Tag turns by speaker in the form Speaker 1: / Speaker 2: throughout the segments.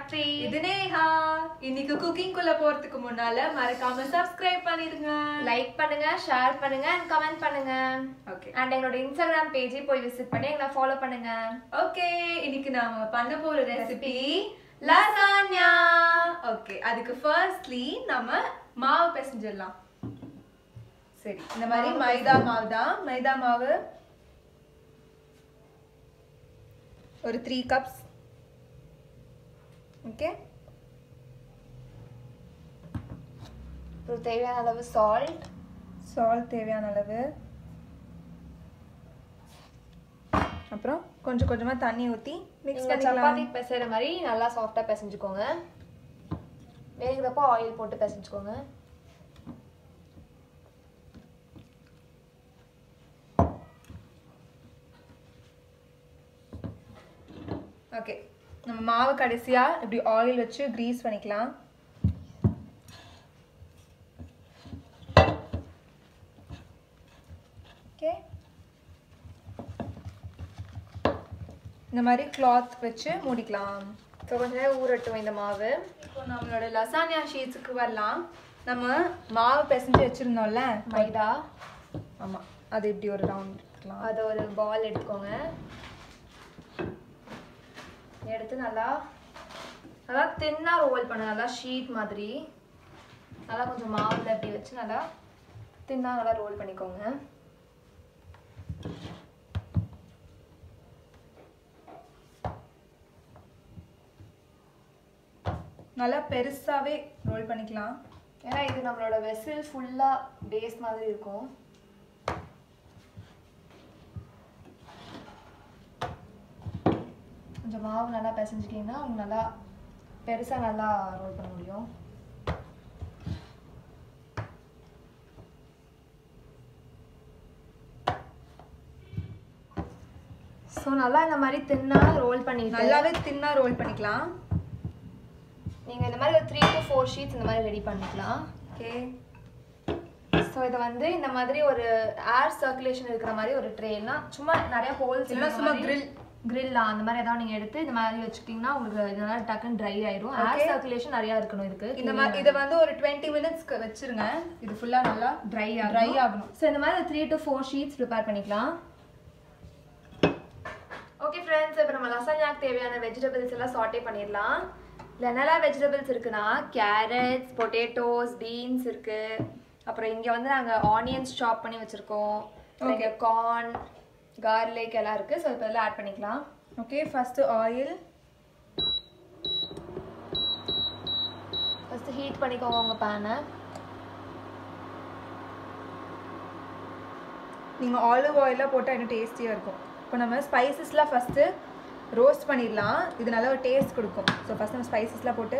Speaker 1: காயத்ரி
Speaker 2: இது நேஹா இன்னைக்கு குக்கிங் குள்ள போறதுக்கு முன்னால மறக்காம சப்ஸ்கிரைப் பண்ணிருங்க
Speaker 1: லைக் பண்ணுங்க ஷேர் பண்ணுங்க அண்ட் கமெண்ட் பண்ணுங்க
Speaker 2: ஓகே
Speaker 1: அண்ட் எங்களோட இன்ஸ்டாகிராம் பேஜை போய் விசிட் பண்ணி எங்களை ஃபாலோ பண்ணுங்க
Speaker 2: ஓகே இன்னைக்கு நாம பண்ண போற ரெசிபி லசான்யா ஓகே அதுக்கு ஃபர்ஸ்ட்லி நம்ம மாவு பிசைஞ்சிடலாம் சரி இந்த மாதிரி மைதா மாவு தான் மைதா மாவு ஒரு த்ரீ கப்ஸ் ஓகே
Speaker 1: ஒரு தேவையான அளவு சால்ட்
Speaker 2: சால்ட் தேவையான அளவு அப்புறம் கொஞ்சம் கொஞ்சமா தண்ணி ஊத்தி மிக்ஸ்
Speaker 1: நீங்க
Speaker 2: பண்ணிக்கலாம்
Speaker 1: சப்பாத்தி பிசைற மாதிரி நல்லா சாஃப்டா பிசைஞ்சுக்கோங்க வேகிறப்போ ஆயில் போட்டு பிசைஞ்சுக்கோங்க
Speaker 2: ஓகே நம்ம மாவு கடைசியா இப்படி ஆயில் வச்சு கிரீஸ் பண்ணிக்கலாம் ஓகே இந்த மாதிரி கிளாத் வச்சு மூடிக்கலாம்
Speaker 1: ஸோ கொஞ்ச நேரம் ஊறட்டும் இந்த மாவு
Speaker 2: இப்போ நம்மளோட லசானியா ஷீட்ஸுக்கு வரலாம் நம்ம மாவு பிசைஞ்சு வச்சிருந்தோம்ல
Speaker 1: மைதா
Speaker 2: ஆமா அது இப்படி ஒரு ரவுண்ட் எடுத்துக்கலாம்
Speaker 1: அதை ஒரு பால் எடுத்துக்கோங்க எடுத்து நல்லா நல்லா தின்னா ரோல் பண்ண நல்லா ஷீட் மாதிரி நல்லா கொஞ்சம் மாவில் அப்படி வச்சு நல்லா தின்னா நல்லா ரோல் பண்ணிக்கோங்க
Speaker 2: நல்லா பெருசாவே ரோல் பண்ணிக்கலாம்
Speaker 1: ஏன்னா இது நம்மளோட வெசில் ஃபுல்லாக பேஸ் மாதிரி இருக்கும் கொஞ்சம் மாவு நல்லா பிசைஞ்சிட்டிங்கன்னா உங்களுக்கு நல்லா பெருசாக நல்லா ரோல் பண்ண முடியும் ஸோ நல்லா இந்த மாதிரி தின்னா ரோல் பண்ணிட்டு
Speaker 2: நல்லாவே தின்னா ரோல் பண்ணிக்கலாம்
Speaker 1: நீங்கள் இந்த மாதிரி ஒரு த்ரீ டு ஃபோர் ஷீட்ஸ் இந்த மாதிரி ரெடி பண்ணிக்கலாம்
Speaker 2: ஓகே
Speaker 1: ஸோ இதை வந்து இந்த மாதிரி ஒரு ஏர் சர்க்குலேஷன் இருக்கிற மாதிரி ஒரு ட்ரேனா சும்மா நிறைய ஹோல்ஸ்
Speaker 2: இல்லைன்னா சும்மா grill.
Speaker 1: கிரில்லா அந்த மாதிரி ஏதாவது நீங்கள் எடுத்து இந்த மாதிரி வச்சுக்கிட்டிங்கன்னா உங்களுக்கு இதனால டக்குன்னு ட்ரை ஆயிரும் ஏர்
Speaker 2: Okay.
Speaker 1: சர்க்குலேஷன் நிறையா இருக்கணும் இதுக்கு
Speaker 2: இந்த மாதிரி இதை வந்து ஒரு டுவெண்ட்டி மினிட்ஸ்க்கு வச்சிருங்க இது ஃபுல்லா நல்லா
Speaker 1: ட்ரை
Speaker 2: ட்ரை
Speaker 1: ஆகும்
Speaker 2: ஆகணும்
Speaker 1: ஸோ இந்த மாதிரி three to four sheets prepare பண்ணிக்கலாம் ஓகே ஃப்ரெண்ட்ஸ் இப்போ நம்ம லசானியாக்கு தேவையான வெஜிடபிள்ஸ் எல்லாம் சாட்டே பண்ணிடலாம் இதில் என்னெல்லாம் வெஜிடபிள்ஸ் இருக்குன்னா கேரட்ஸ் பொட்டேட்டோஸ் பீன்ஸ் இருக்கு அப்புறம் இங்கே வந்து நாங்கள் ஆனியன்ஸ் சாப் பண்ணி வச்சுருக்கோம் இங்கே கார்ன் கார்லிக் எல்லாம் இருக்குது ஸோ இப்போ இதெல்லாம் ஆட் பண்ணிக்கலாம்
Speaker 2: okay first oil
Speaker 1: first heat பண்ணிக்கோங்க உங்கள் பேனை
Speaker 2: நீங்க ஆலிவ் ஆயிலாக போட்டால் இன்னும் டேஸ்டியாக இருக்கும் இப்போ நம்ம ஸ்பைசஸ்லாம் ஃபஸ்ட்டு ரோஸ்ட் பண்ணிடலாம் இது நல்ல ஒரு டேஸ்ட் கொடுக்கும் ஸோ ஃபஸ்ட் நம்ம ஸ்பைசஸ்லாம் போட்டு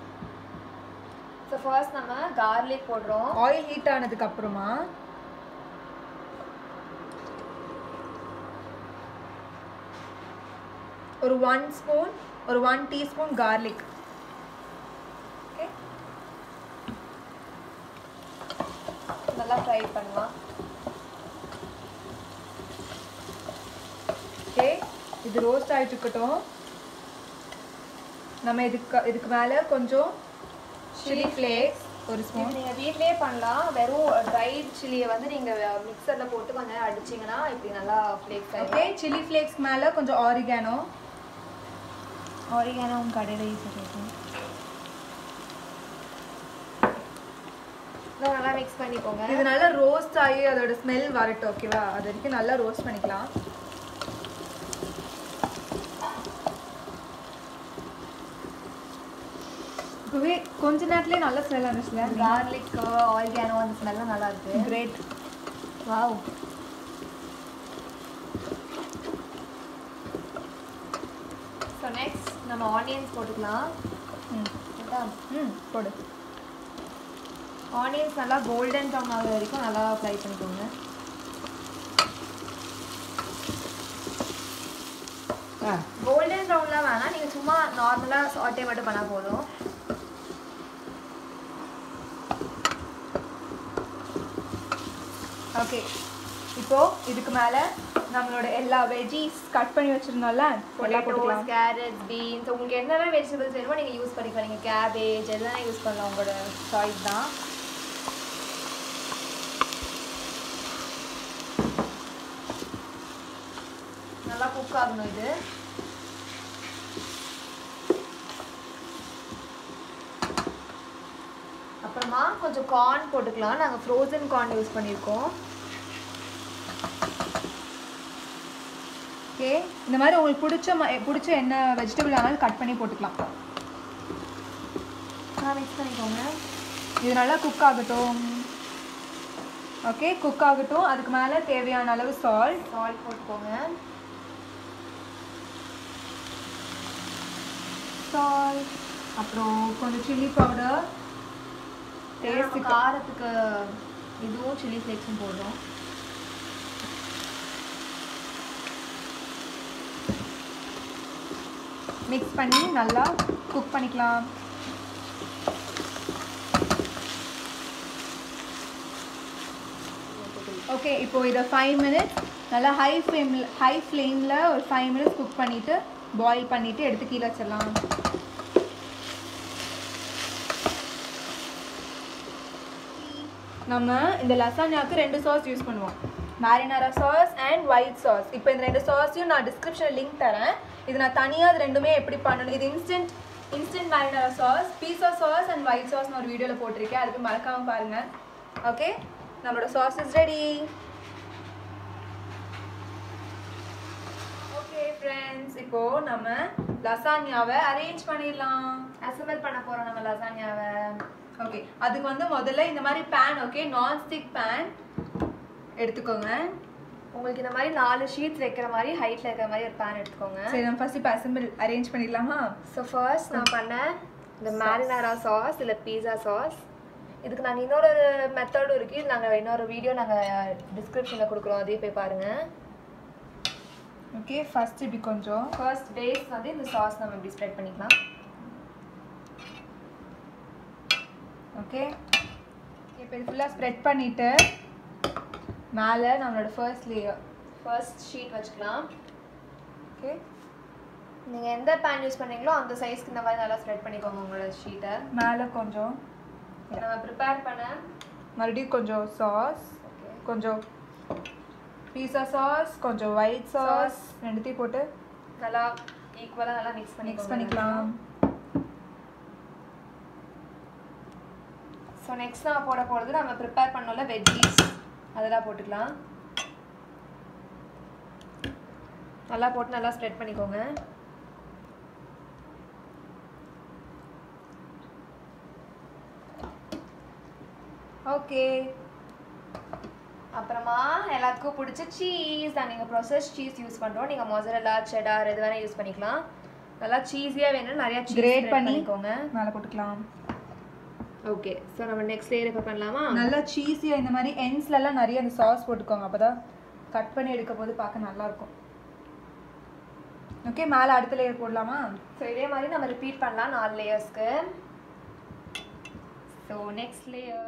Speaker 1: ஸோ ஃபர்ஸ்ட் நம்ம கார்லிக் போடுறோம்
Speaker 2: ஆயில் ஹீட் ஆனதுக்கு அப்புறமா ஒரு ஒன் ஸ்பூன் ஒரு ஒன் டீஸ்பூன் கார்லிக் ஓகே
Speaker 1: நல்லா ஃப்ரை பண்ணலாம்
Speaker 2: ஓகே இது ரோஸ்ட் ஆகிட்டு இருக்கட்டும் நம்ம இதுக்கு இதுக்கு மேலே கொஞ்சம் சில்லி ஃப்ளேக்ஸ் ஒரு ஸ்பூன்
Speaker 1: இது நீங்கள் வீட்லயே பண்ணலாம் வெறும் ட்ரைட் சில்லியை வந்து நீங்கள் மிக்சரில் போட்டு கொஞ்சம் நேரம் அடிச்சிங்கன்னா இப்படி நல்லா ஃப்ளேக்ஸ் ஆகிடும்
Speaker 2: ஓகே சில்லி ஃப்ளேக்ஸ் மேலே கொஞ்சம் ஆரிகானோ
Speaker 1: ஆரிகானோ உங்கள் கடையில் யூஸ் இருக்கும் நல்லா மிக்ஸ் பண்ணிக்கோங்க
Speaker 2: இது நல்லா ரோஸ்ட் ஆகி அதோட ஸ்மெல் வரட்டும் ஓகேவா அது வரைக்கும் நல்லா ரோஸ்ட் பண்ணிக்கலாம் இப்போவே கொஞ்ச நேரத்துலேயே நல்ல ஸ்மெல் வந்துச்சுல
Speaker 1: கார்லிக் ஆரிகானோ அந்த ஸ்மெல்லாம் நல்லா இருக்கு
Speaker 2: கிரேட்
Speaker 1: வாவ் ஸோ நெக்ஸ்ட் நம்ம ஆனியன்ஸ் போட்டுக்கலாம்
Speaker 2: ம்
Speaker 1: ஓகே
Speaker 2: ம் போடு
Speaker 1: ஆனியன்ஸ் நல்லா கோல்டன் ப்ரௌன் ஆகுற வரைக்கும் நல்லா ஃப்ரை பண்ணிக்கோங்க
Speaker 2: ஆ
Speaker 1: கோல்டன் ப்ரௌன்லாம் வேணாம் நீங்கள் சும்மா நார்மலாக சாட்டே மட்டும் பண்ணால் போதும்
Speaker 2: ஓகே இப்போ இதுக்கு மேலே நம்மளோட எல்லா வெஜ்ஜீஸ் கட் பண்ணி வச்சிருந்தோம்ல எல்லாம்
Speaker 1: பொட்டேட்டோஸ்
Speaker 2: போட்டுக்கலாம்
Speaker 1: கேரட்ஸ் பீன்ஸ் உங்களுக்கு என்னென்ன வெஜிடபிள்ஸ் வேணுமோ நீங்கள் யூஸ் பண்ணிக்கலாம் நீங்கள் கேபேஜ் எல்லாம் யூஸ் பண்ணலாம் உங்களோட சாய்ஸ் தான் நல்லா குக் ஆகணும் இது அப்புறமா கொஞ்சம் கார்ன் போட்டுக்கலாம் நாங்கள் ஃப்ரோசன் கார்ன் யூஸ் பண்ணியிருக்கோம்
Speaker 2: ஓகே இந்த மாதிரி உங்களுக்கு பிடிச்ச ம- பிடிச்ச என்ன வெஜிடபிள் ஆனாலும் கட் பண்ணி போட்டுக்கலாம்
Speaker 1: மிக்ஸ் பண்ணிக்கோங்க
Speaker 2: இது நல்லா குக் ஆகட்டும் ஓகே குக் ஆகட்டும் அதுக்கு மேலே தேவையான அளவு சால்ட்
Speaker 1: சால்ட் போட்டுக்கோங்க
Speaker 2: சால்ட் அப்புறம் கொஞ்சம் சில்லி பவுடர்
Speaker 1: நம்ம
Speaker 2: டேஸ்ட்டுக்கு
Speaker 1: காரத்துக்கு இதுவும் சில்லி ஃப்ளேக்ஸும் போடுறோம்
Speaker 2: மிக்ஸ் பண்ணி நல்லா குக் பண்ணிக்கலாம் ஓகே இப்போ இதை ஃபைவ் மினிட்ஸ் நல்லா ஹை ஃப்ளேமில் ஹை ஃப்ளேமில் ஒரு ஃபைவ் மினிட்ஸ் குக் பண்ணிவிட்டு பாயில் பண்ணிவிட்டு எடுத்து கீழே வச்சிடலாம் நம்ம இந்த லசானியாவுக்கு ரெண்டு சாஸ் யூஸ் பண்ணுவோம் marinara sauce and white sauce இப்போ இந்த ரெண்டு சாஸையும் நான் டிஸ்கிரிப்ஷனில் லிங்க் தரேன் இது நான் தனியாக அது ரெண்டுமே எப்படி பண்ணணும் இது instant instant marinara sauce pizza sauce and white sauce நான் ஒரு வீடியோவில் போட்டிருக்கேன் அது போய் மறக்காமல் பாருங்கள் ஓகே நம்மளோட sauce is ready okay friends இப்போ நம்ம லசானியாவை அரேஞ்ச் பண்ணிடலாம்
Speaker 1: அசம்பிள் பண்ண போறோம் நம்ம லசானியாவை
Speaker 2: ஓகே அதுக்கு வந்து முதல்ல இந்த மாதிரி pan okay non stick pan எடுத்துக்கோங்க
Speaker 1: உங்களுக்கு இந்த மாதிரி நாலு ஷீட்ஸ் வைக்கிற மாதிரி ஹைட்ல இருக்கிற மாதிரி ஒரு பேன் எடுத்துக்கோங்க
Speaker 2: சரி நம்ம ஃபர்ஸ்ட் இப்போ அசம்பிள் அரேஞ்ச் பண்ணிடலாமா
Speaker 1: ஸோ ஃபர்ஸ்ட் நான் பண்ணேன் இந்த மேரினாரா சாஸ் இல்லை பீஸா சாஸ் இதுக்கு நாங்கள் இன்னொரு மெத்தடும் இருக்கு இது நாங்கள் இன்னொரு வீடியோ நாங்கள் டிஸ்கிரிப்ஷனில் கொடுக்குறோம் அதையும் போய் பாருங்க
Speaker 2: ஓகே ஃபர்ஸ்ட் இப்படி கொஞ்சம்
Speaker 1: ஃபர்ஸ்ட் பேஸ் வந்து இந்த சாஸ் நம்ம இப்படி ஸ்ப்ரெட் பண்ணிக்கலாம்
Speaker 2: ஓகே இப்போ இது ஃபுல்லாக ஸ்ப்ரெட் பண்ணிவிட்டு மேலே நம்மளோட ஃபர்ஸ்ட் லேயர்
Speaker 1: ஃபர்ஸ்ட் ஷீட் வச்சுக்கலாம்
Speaker 2: ஓகே
Speaker 1: நீங்கள் எந்த பேன் யூஸ் பண்ணீங்களோ அந்த சைஸ்க்கு இந்த மாதிரி நல்லா ஸ்ப்ரெட் பண்ணிக்கோங்க உங்களோட ஷீட்டை
Speaker 2: மேலே கொஞ்சம்
Speaker 1: நம்ம ப்ரிப்பேர் பண்ண
Speaker 2: மறுபடியும் கொஞ்சம் சாஸ்
Speaker 1: ஓகே
Speaker 2: கொஞ்சம் பீஸா சாஸ் கொஞ்சம் ஒயிட் சாஸ் ரெண்டுத்தையும் போட்டு
Speaker 1: நல்லா ஈக்குவலாக நல்லா மிக்ஸ் பண்ணி
Speaker 2: மிக்ஸ் பண்ணிக்கலாம்
Speaker 1: ஸோ நெக்ஸ்ட் நான் போட போகிறது நம்ம ப்ரிப்பேர் பண்ணோம்ல வெஜ்ஜீஸ் அதெல்லாம் போட்டுக்கலாம் நல்லா போட்டு நல்லா ஸ்ப்ரெட் பண்ணிக்கோங்க
Speaker 2: ஓகே
Speaker 1: அப்புறமா எல்லாத்துக்கும் பிடிச்ச சீஸ் தான் நீங்கள் ப்ரொசஸ் சீஸ் யூஸ் பண்ணுறோம் நீங்கள் மொசரல்லா செடார் எது வேணால் யூஸ் பண்ணிக்கலாம் நல்லா சீஸியாக வேணும் நிறையா சீஸ்
Speaker 2: கிரேட் பண்ணி
Speaker 1: பண்ணிக்கோங்க
Speaker 2: மேலே போட்டுக்கலாம்
Speaker 1: ஓகே ஸோ நம்ம நெக்ஸ்ட் லேயர் இப்போ பண்ணலாமா
Speaker 2: நல்லா சீஸியாக இந்த மாதிரி எண்ட்ஸ்லலாம் நிறைய அந்த சாஸ் போட்டுக்கோங்க அப்போ தான் கட் பண்ணி எடுக்க போது பார்க்க நல்லா இருக்கும் ஓகே மேலே அடுத்த லேயர் போடலாமா
Speaker 1: ஸோ இதே மாதிரி நம்ம ரிப்பீட் பண்ணலாம் நாலு லேயர்ஸ்க்கு ஸோ நெக்ஸ்ட் லேயர்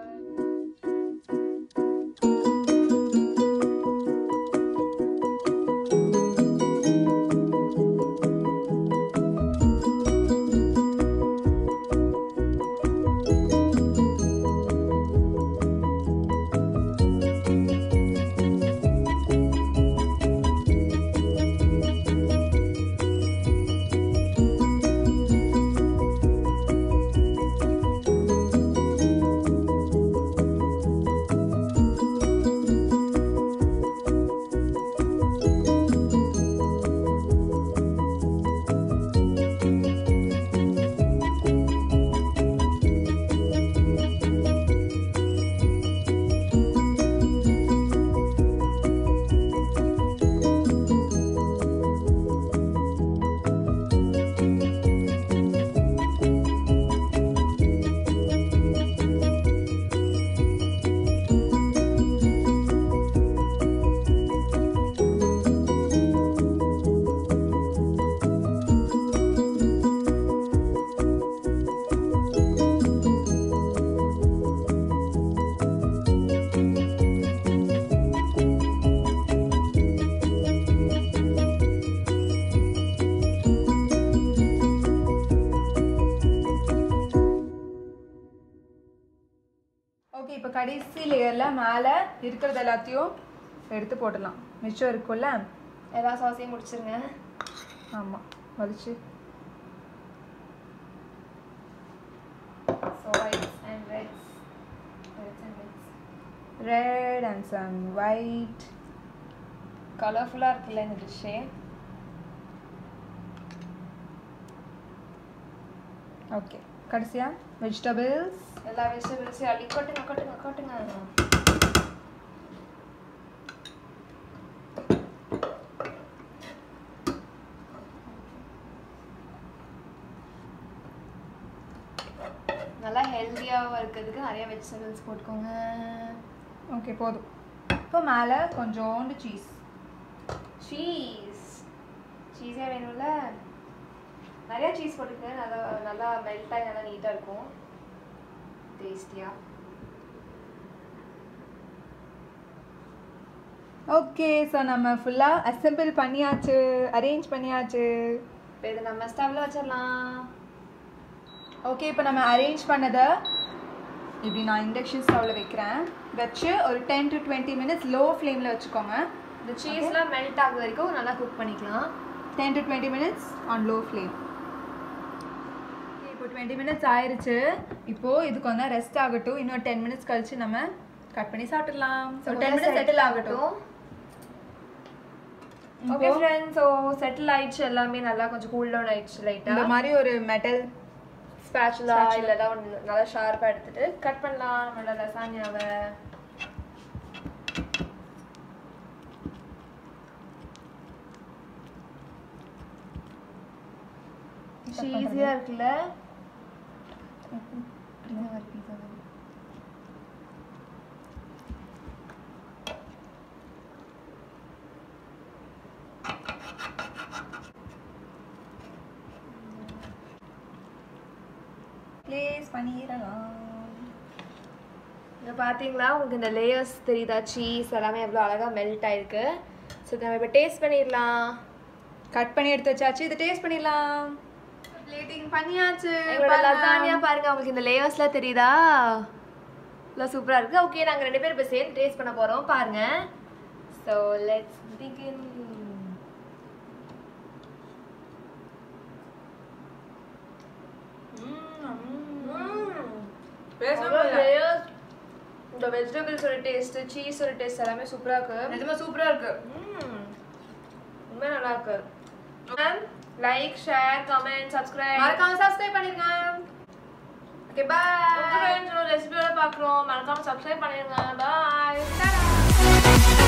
Speaker 2: ஓகே இப்போ கடைசி லேயரில் மேலே இருக்கிறது எல்லாத்தையும் எடுத்து போடலாம் மிச்சம் இருக்கும்ல
Speaker 1: எல்லா சாஸையும் முடிச்சிருங்க
Speaker 2: ஆமாம் வலிச்சு
Speaker 1: so whites and reds reds and reds
Speaker 2: red and some white
Speaker 1: கலர்ஃபுல்லாக இருக்குல்ல இந்த டிஷ்ஷே
Speaker 2: ஓகே கடைசியா வெஜிடபிள்ஸ்
Speaker 1: எல்லா வெஜிடபிள்ஸையும் அள்ளி கொட்டுங்க கொட்டுங்க கொட்டுங்க நல்லா ஹெல்த்தியாகவும் இருக்கிறதுக்கு நிறைய வெஜிடபிள்ஸ் போட்டுக்கோங்க
Speaker 2: ஓகே போதும் இப்போ மேலே கொஞ்சோண்டு சீஸ்
Speaker 1: சீஸ் சீஸே வேணும்ல நிறைய சீஸ் போட்டுக்கங்க நல்லா நல்லா மெல்ட் ஆகி நல்லா நீட்டாக இருக்கும் டேஸ்டியாக
Speaker 2: ஓகே ஸோ நம்ம ஃபுல்லாக அசெம்பிள் பண்ணியாச்சு அரேஞ்ச் பண்ணியாச்சு
Speaker 1: இப்போ இதை நம்ம ஸ்டவ்ல வச்சிடலாம்
Speaker 2: ஓகே இப்போ நம்ம அரேஞ்ச் பண்ணதை இப்படி நான் இண்டக்ஷன் ஸ்டவ்வில் வைக்கிறேன் வச்சு ஒரு ten to twenty minutes low ஃப்ளேமில் வச்சுக்கோங்க
Speaker 1: இந்த சீஸ்லாம் மெல்ட் ஆகுற வரைக்கும் நல்லா குக் பண்ணிக்கலாம்
Speaker 2: ten to twenty minutes on low flame இப்போ டுவெண்ட்டி மினிட்ஸ் ஆயிருச்சு இப்போது இது கொஞ்சம் ரெஸ்ட் ஆகட்டும் இன்னும் டென் மினிட்ஸ் கழிச்சு நம்ம கட் பண்ணி சாப்பிட்டுடலாம் ஸோ டென் மினிட்ஸ் செட்டில் ஆகட்டும்
Speaker 1: ஓகே ஃப்ரெண்ட்ஸ் ஸோ செட்டில் ஆயிடுச்சு எல்லாமே நல்லா கொஞ்சம் கூல் டவுன் ஆயிடுச்சு
Speaker 2: இந்த
Speaker 1: லைட்டாக
Speaker 2: மாதிரி ஒரு மெட்டல்
Speaker 1: ஸ்பேச்சுலா இல்லைனா ஒன்று நல்லா ஷார்ப்பாக எடுத்துட்டு கட் பண்ணலாம் நம்மளோட லசானியாவை ஈஸியாக இருக்குல்ல
Speaker 2: ப்ளேஸ் பண்ணிடலாம்
Speaker 1: இங்கே பார்த்தீங்களா உங்களுக்கு இந்த லேயர்ஸ் தெரியுதா சீஸ் எல்லாமே எவ்வளோ அழகாக மெல்ட் ஆயிருக்கு ஸோ நம்ம இப்போ டேஸ்ட் பண்ணிடலாம்
Speaker 2: கட் பண்ணி எடுத்து வச்சாச்சு இதை டேஸ்ட் பண்ணிடலாம் பிளேட்டிங் பண்ணியாச்சு
Speaker 1: எங்களோட லசானியா பாருங்க உங்களுக்கு இந்த லேயர்ஸ்லாம் தெரியுதா எல்லாம் சூப்பராக இருக்கு ஓகே நாங்கள் ரெண்டு பேரும் இப்போ சேர்ந்து டேஸ்ட் பண்ண போகிறோம் பாருங்க ஸோ லெட்ஸ் பிகின் லேயர்ஸ் இந்த வெஜிடபிள்ஸோட டேஸ்ட் சீஸோட டேஸ்ட் எல்லாமே சூப்பராக இருக்கு
Speaker 2: நிஜமா சூப்பரா இருக்கு
Speaker 1: ம். ரொம்ப நல்லா இருக்கு லைக் ஷேர் கமெண்ட் சப்ஸ்கிரைப்
Speaker 2: மறக்காம சப்ஸ்கிரைப் பண்ணிருங்க ஓகே பாய்
Speaker 1: ரெசிபியோட பார்க்குறோம் மறக்காம சப்ஸ்கிரைப் பண்ணிருங்க பாய்